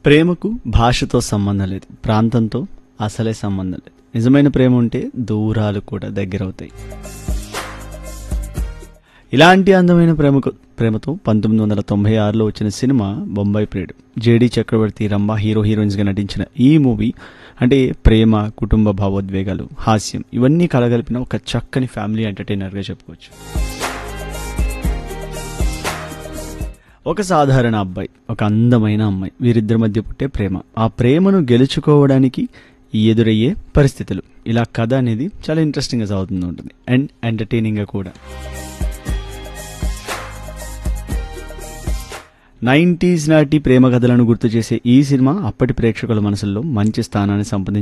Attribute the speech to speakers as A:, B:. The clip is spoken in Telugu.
A: ప్రేమకు భాషతో సంబంధం లేదు ప్రాంతంతో అసలే సంబంధం లేదు నిజమైన ప్రేమ ఉంటే దూరాలు కూడా దగ్గరవుతాయి ఇలాంటి అందమైన ప్రేమకు ప్రేమతో పంతొమ్మిది వందల తొంభై ఆరులో వచ్చిన సినిమా బొంబాయి ప్రేడ్ జేడి చక్రవర్తి రంభ హీరో హీరోయిన్స్గా నటించిన ఈ మూవీ అంటే ప్రేమ కుటుంబ భావోద్వేగాలు హాస్యం ఇవన్నీ కలగలిపిన ఒక చక్కని ఫ్యామిలీ ఎంటర్టైనర్గా చెప్పుకోవచ్చు ఒక సాధారణ అబ్బాయి ఒక అందమైన అమ్మాయి వీరిద్దరి మధ్య పుట్టే ప్రేమ ఆ ప్రేమను గెలుచుకోవడానికి ఎదురయ్యే పరిస్థితులు ఇలా కథ అనేది చాలా ఇంట్రెస్టింగ్గా సాగుతుంది ఉంటుంది అండ్ ఎంటర్టైనింగ్గా కూడా నైంటీస్ నాటి ప్రేమ కథలను గుర్తు చేసే ఈ సినిమా అప్పటి ప్రేక్షకుల మనసుల్లో మంచి స్థానాన్ని సంపాదించింది